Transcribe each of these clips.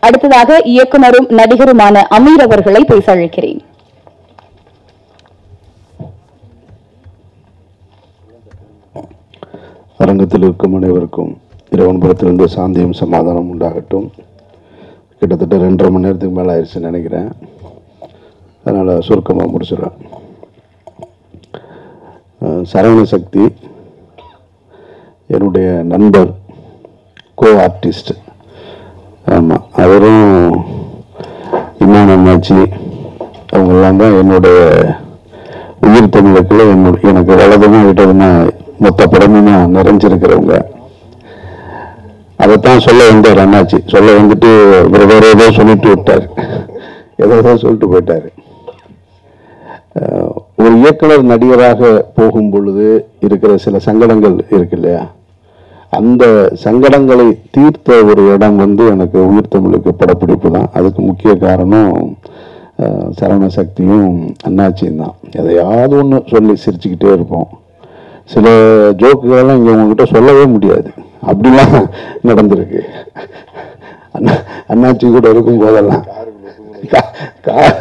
அடுத்ததாக இயக்குனரும் நடிகருமான அமீர் அவர்களை பேச அழைக்கிறேன் அரங்கத்தில் இருக்கும் அனைவருக்கும் இறைவன்புறத்திலிருந்து சாந்தியும் சமாதானம் உண்டாகட்டும் கிட்டத்தட்ட ரெண்டரை மணி நேரத்துக்கு மேலே ஆயிடுச்சுன்னு நினைக்கிறேன் அதனால் சுருக்கமாக முடிச்சிடுறேன் அஹ் சரவண சக்தி என்னுடைய நண்பர் கோ ஆர்டிஸ்ட் ஆமாம் அவரும் இமான் அண்ணாச்சி அவங்கெல்லாம் தான் என்னுடைய உயிர் தமிழுக்குள்ள என்னுடைய எனக்கு வலதுமா விட்டதுமா மொத்த படமுமா நிறைஞ்சிருக்கிறவங்க அதைத்தான் சொல்ல வந்தார் அண்ணாச்சி சொல்ல வந்துட்டு இவர் வேற ஏதோ சொல்லிட்டு விட்டார் ஏதோ ஏதோ சொல்லிட்டு போயிட்டாரு அஹ் ஒரு இயக்குனர் நடிகராக போகும் பொழுது இருக்கிற சில சங்கடங்கள் இருக்கு இல்லையா அந்த சங்கடங்களை தீர்த்த ஒரு இடம் வந்து எனக்கு உயிர் தமிழுக்கு படப்பிடிப்பு தான் அதுக்கு முக்கிய காரணம் அஹ், சரவண சக்தியும் அண்ணாச்சியும் தான் எதையாவது ஒன்று சொல்லி சிரிச்சுக்கிட்டே இருப்போம் சில ஜோக்குகளெல்லாம் இங்கே உங்ககிட்ட சொல்லவே முடியாது அப்படிலாம் நடந்திருக்கு அண்ணா அண்ணாச்சி கூட இருக்கும் போதெல்லாம் கா- கா-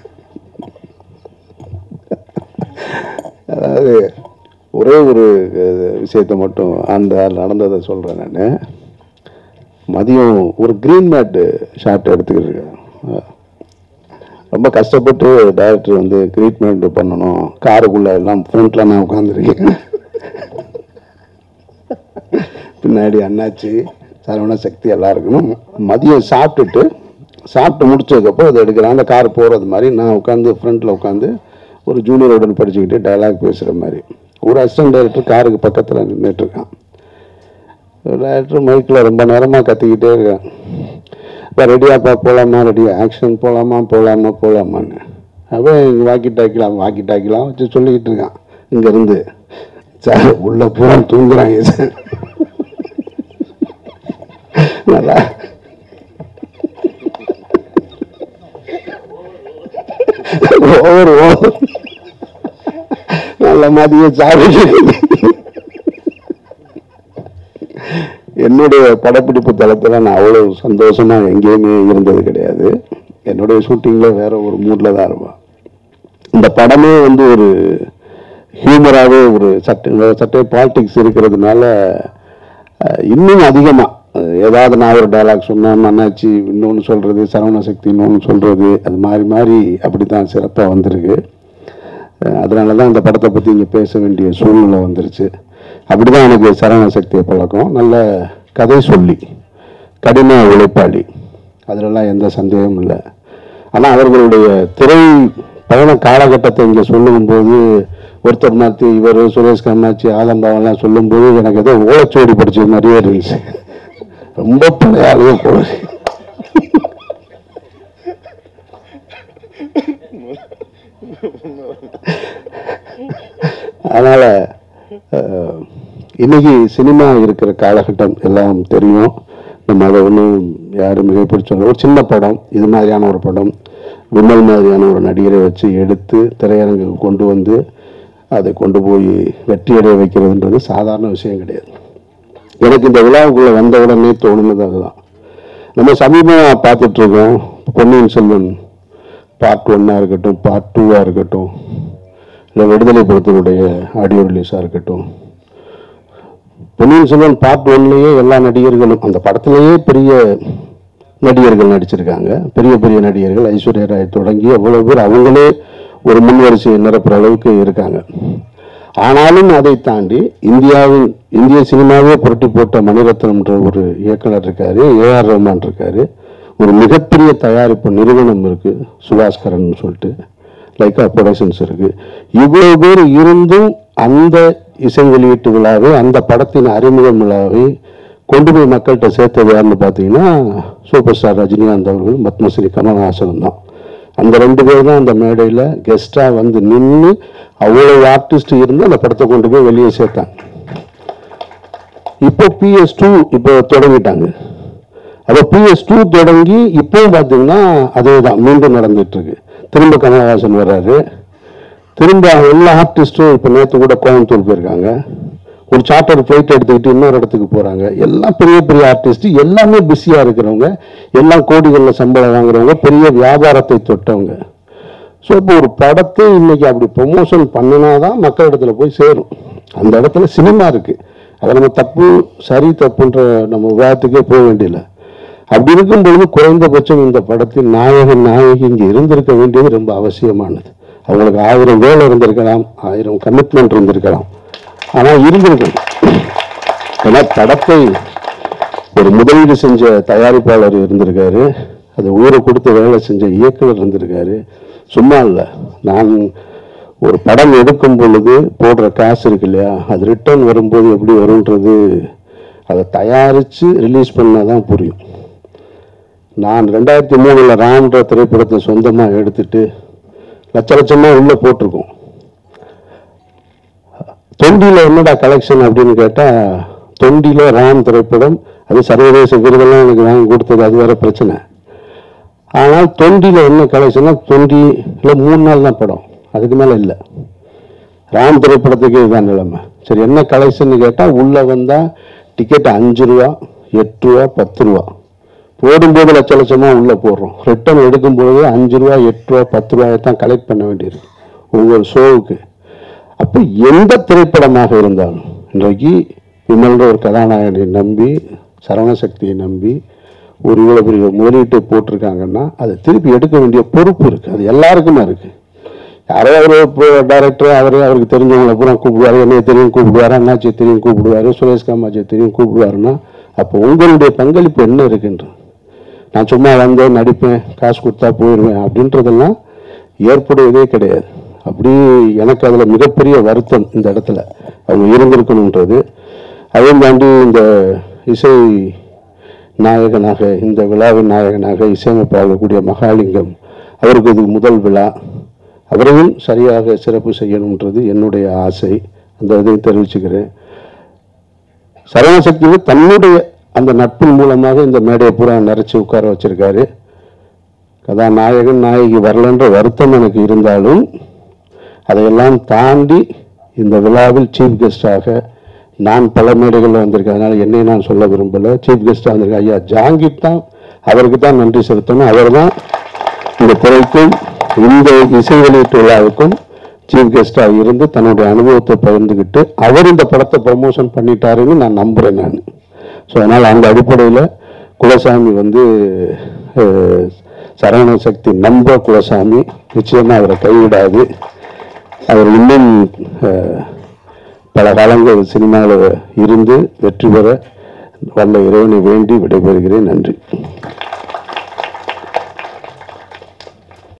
அதாவது ஒரே ஒரு அஹ், விஷயத்தை மட்டும் அந்த நடந்ததை சொல்கிறேன் நான் மதியம் ஒரு க்ரீன் மேட்டு ஷாட் எடுத்துக்கிட்டு இருக்கேன் அஹ், ரொம்ப கஷ்டப்பட்டு டைரக்டர் வந்து ட்ரீட்மெண்ட் பண்ணணும் காருக்குள்ளே எல்லாம் ஃப்ரண்ட்டில் நான் உட்காந்துருக்கேன் பின்னாடி அண்ணாச்சி சரவண சக்தி எல்லாம் இருக்கணும் மதியம் சாப்பிட்டுட்டு சாப்பிட்டு முடிச்சதுக்கப்புறம் அதை எடுக்கிறேன் அந்த கார் போகிறது மாதிரி நான் உட்காந்து ஃப்ரண்ட்டில் உட்காந்து ஒரு ஜூனியருடன் படிச்சுக்கிட்டு டயலாக் பேசுகிற மாதிரி ஒரு அசிஸ்டன்ட் டைரக்டர் காருக்கு பக்கத்தில் நின்றுட்டுருக்கான் டைரக்டர் மைக்கில் ரொம்ப நேரமாக கத்திக்கிட்டே இருக்கேன் இப்போ ரெடியாப்பா போகலாமா ரெடியா ஆக்ஷன் போகலாமா போகலாமா போகலாமான்னு அவன் வாக்கி டாக்கிலாம் வாக்கி டாக்கிலாம் வச்சு சொல்லிக்கிட்டு இருக்கான் இங்கேருந்து சார் உள்ள பூரா தூங்குறாங்க சார் நல்லா ஓவர் ஓவர் நல்ல மதியம் சாப்பிட்டு என்னுடைய படப்பிடிப்பு தளத்தில் நான் அவ்வளோ சந்தோஷமா எங்கேயுமே இருந்தது கிடையாது என்னுடைய ஷூட்டிங்கில் வேற ஒரு மூடில் தான் இருப்பேன் இந்த படமே வந்து ஒரு ஹியூமராகவே ஒரு சட்ட சட்டை பாலிடிக்ஸ் இருக்கிறதுனால அஹ், இன்னும் அதிகமாக ஏதாவது நான் ஒரு டைலாக் சொன்னேன் அண்ணாச்சி இன்னொன்று சொல்கிறது சரவண சக்தி இன்னொன்று சொல்கிறது அது மாறி மாறி அப்படி தான் சிறப்பாக வந்திருக்கு அஹ் அதனால தான் இந்த படத்தை பற்றி இங்கே பேச வேண்டிய சூழ்நிலை வந்துருச்சு அப்படி தான் எனக்கு சரவண சக்தியை பழக்கம் நல்ல கதை சொல்லி கடின உழைப்பாளி அதிலெல்லாம் எந்த சந்தேகமும் இல்லை ஆனால் அவர்களுடைய திரை பயண காலகட்டத்தை இங்கே சொல்லும்போது ஒருத்தர் மாற்றி இவர் சுரேஷ் கண்ணாச்சி ஆலம்பாவெல்லாம் சொல்லும்போது எனக்கு ஏதோ ஓலைச்சுவடி படிச்ச மாதிரியே இருந்துச்சு ரொம்ப பழைய ஆளுங்க போல அதனால அஹ், இன்னைக்கு சினிமா இருக்கிற காலகட்டம் எல்லாம் தெரியும் நம்ம அதை ஒன்றும் யாரும் மிகப்பிடிச்ச ஒரு சின்ன படம் இது மாதிரியான ஒரு படம் விமல் மாதிரியான ஒரு நடிகரை வச்சு எடுத்து திரையரங்குக்கு கொண்டு வந்து அதை கொண்டு போய் வெற்றியடைய வைக்கிறதுன்றது சாதாரண விஷயம் கிடையாது எனக்கு இந்த விழாவுக்குள்ள வந்த உடனே தோணுனது அதுதான் நம்ம சமீபமாக பார்த்துட்டு இருக்கோம் பொன்னியின் செல்வன் பார்ட் ஒன்னாக இருக்கட்டும் பார்ட் டூவாக இருக்கட்டும் இல்லை விடுதலை படத்தினுடைய ஆடியோ ரிலீஸாக இருக்கட்டும் பொன்னியின் செல்வன் பார்ட் ஒன்லேயே எல்லா நடிகர்களும் அந்த படத்திலேயே பெரிய நடிகர்கள் நடிச்சிருக்காங்க பெரிய பெரிய நடிகர்கள் ஐஸ்வர்யா ராய் தொடங்கி அவ்வளோ பேர் அவங்களே ஒரு முன்வரிசையை நிரப்புற அளவுக்கு இருக்காங்க ஆனாலும் அதை தாண்டி இந்தியாவின் இந்திய சினிமாவே புரட்டி போட்ட மணிரத்னம்ன்ற ஒரு இயக்குனர் இருக்காரு ஏஆர் ரஹ்மான் இருக்காரு ஒரு மிகப்பெரிய தயாரிப்பு நிறுவனம் இருக்கு சுபாஸ்கரன் சொல்லிட்டு லைக்கா ப்ரொடக்ஷன்ஸ் இருக்கு இவ்வளவு பேர் இருந்தும் அந்த இசை வெளியீட்டு விழாவை அந்த படத்தின் அறிமுகம் விழாவை கொண்டு போய் மக்கள்கிட்ட சேர்த்தது யாருன்னு பார்த்தீங்கன்னா சூப்பர் ஸ்டார் ரஜினிகாந்த் அவர்கள் பத்மஸ்ரீ கமல்ஹாசன் தான் அந்த ரெண்டு பேர் தான் அந்த மேடையில் கெஸ்டாக வந்து நின்று அவ்வளோ ஆர்டிஸ்ட் இருந்து அந்த படத்தை கொண்டு போய் வெளியே சேர்த்தாங்க இப்போ பிஎஸ் டூ இப்போ தொடங்கிட்டாங்க அப்போ பிஎஸ் டூ தொடங்கி இப்போவும் பார்த்தீங்கன்னா அதே தான் மீண்டும் நடந்துட்டு இருக்கு திரும்ப கமலஹாசன் வர்றாரு திரும்ப எல்லா ஆர்டிஸ்ட்டும் இப்போ நேற்று கூட கோயம்புத்தூர் போயிருக்காங்க ஒரு சார்ட்டர் ஃப்ளைட் எடுத்துக்கிட்டு இன்னொரு இடத்துக்கு போறாங்க எல்லாம் பெரிய பெரிய ஆர்டிஸ்ட் எல்லாமே பிஸியா இருக்கிறவங்க எல்லாம் கோடிகளில் சம்பளம் வாங்குறவங்க பெரிய வியாபாரத்தை தொட்டவங்க ஸோ இப்போ ஒரு படத்தை இன்னைக்கு அப்படி ப்ரொமோஷன் பண்ணினாதான் மக்களிடத்துல போய் சேரும் அந்த இடத்துல சினிமா இருக்கு அதை நம்ம தப்பு சரி தப்புன்ற நம்ம விவாதத்துக்கே போக வேண்டியதில்லை அப்படி இருக்கும் பொழுது குறைந்தபட்சம் இந்த படத்தின் நாயகன் நாயகி இங்கே இருந்திருக்க வேண்டியது ரொம்ப அவசியமானது அவங்களுக்கு ஆயிரம் வேலை இருந்திருக்கலாம் ஆயிரம் கமிட்மெண்ட் இருந்திருக்கலாம் ஆனால் இருந்திருக்கணும் ஏன்னா படத்தை ஒரு முதலீடு செஞ்ச தயாரிப்பாளர் இருந்திருக்காரு அது உயிரை கொடுத்து வேலை செஞ்ச இயக்குனர் இருந்திருக்காரு சும்மா இல்லை நான் ஒரு படம் எடுக்கும் பொழுது போடுற காசு இருக்கு இல்லையா அது ரிட்டர்ன் வரும்போது எப்படி வரும்ன்றது அதை தயாரித்து ரிலீஸ் பண்ணால் தான் புரியும் நான் ரெண்டாயிரத்தி மூணுல ராம்ன்ற திரைப்படத்தை சொந்தமாக எடுத்துட்டு லட்ச லட்சமாக உள்ளே போட்டிருக்கோம் தொண்டியில் என்னடா கலெக்ஷன் அப்படின்னு கேட்டால் தொண்டியில் ராம் திரைப்படம் அது சர்வதேச விருதெல்லாம் எனக்கு வாங்கி கொடுத்தது அது வேற பிரச்சனை ஆனால் தொண்டியில் என்ன கலெக்ஷன்னா தொண்டியில் மூணு நாள் தான் படம் அதுக்கு மேலே இல்லை ராம் திரைப்படத்துக்கு இதுதான் நிலைமை சரி என்ன கலெக்ஷன் கேட்டால் உள்ளே வந்தால் டிக்கெட் அஞ்சு ரூபா எட்டு ரூபா பத்து ரூபா போடும்போது லட்ச லட்சமாக உள்ளே போடுறோம் ரிட்டர்ன் எடுக்கும்போது அஞ்சு ரூபா எட்டு ரூபா பத்து ரூபாயை தான் கலெக்ட் பண்ண வேண்டியிருக்கு ஒவ்வொரு ஷோவுக்கு அப்போ எந்த திரைப்படமாக இருந்தாலும் இன்றைக்கு விமல்ன்ற ஒரு கதாநாயகனை நம்பி சரவணசக்தியை நம்பி ஒரு இவ்வளோ பெரிய முதலீட்டை போட்டிருக்காங்கன்னா அதை திருப்பி எடுக்க வேண்டிய பொறுப்பு இருக்குது அது எல்லாருக்குமே இருக்குது யாரோ ஒரு டைரக்டர் அவர் அவருக்கு தெரிஞ்சவங்களை பூரா கூப்பிடுவாரு என்னைய தெரியும் கூப்பிடுவாரு அண்ணாச்சியை தெரியும் கூப்பிடுவாரு சுரேஷ் காமாச்சியை தெரியும் கூப்பிடுவாருன்னா அப்போ உங்களுடைய பங்களிப்பு என்ன இருக்குன்றது நான் சும்மா வந்தேன் நடிப்பேன் காசு கொடுத்தா போயிடுவேன் அப்படின்றதெல்லாம் ஏற்படுவதே கிடையாது அப்படி எனக்கு அதில் மிகப்பெரிய வருத்தம் இந்த இடத்துல அவங்க இருந்திருக்கணுன்றது அதையும் தாண்டி இந்த இசை நாயகனாக இந்த விழாவின் நாயகனாக இசையமைப்பாகக்கூடிய மகாலிங்கம் அவருக்கு இது முதல் விழா அவரையும் சரியாக சிறப்பு செய்யணுன்றது என்னுடைய ஆசை அந்த இதை தெரிவிச்சுக்கிறேன் சரவணசக்தியில் தன்னுடைய அந்த நட்பின் மூலமாக இந்த மேடையை பூரா நிறைச்சி உட்கார வச்சிருக்காரு கதாநாயகன் நாயகி வரலன்ற வருத்தம் எனக்கு இருந்தாலும் அதையெல்லாம் தாண்டி இந்த விழாவில் சீஃப் கெஸ்டாக நான் பல மேடைகளில் வந்திருக்கேன் அதனால என்னை நான் சொல்ல விரும்பல சீஃப் கெஸ்டாக வந்திருக்கேன் ஐயா ஜாங்கிட் தான் அவருக்கு தான் நன்றி செலுத்தணும் அவர் தான் இந்த துறைக்கும் இந்த இசை வெளியீட்டு விழாவுக்கும் சீஃப் கெஸ்டாக இருந்து தன்னுடைய அனுபவத்தை பகிர்ந்துக்கிட்டு அவர் இந்த படத்தை ப்ரமோஷன் பண்ணிட்டாருன்னு நான் நம்புகிறேன் நான் ஸோ அதனால் அந்த அடிப்படையில் குலசாமி வந்து அஹ், சரவண சக்தி நம்ப குலசாமி நிச்சயமாக அவரை கைவிடாது அவர் இன்னும் அஹ், பல காலங்கள் சினிமாவில் இருந்து வெற்றி பெற வல்ல இறைவனை வேண்டி விடைபெறுகிறேன் நன்றி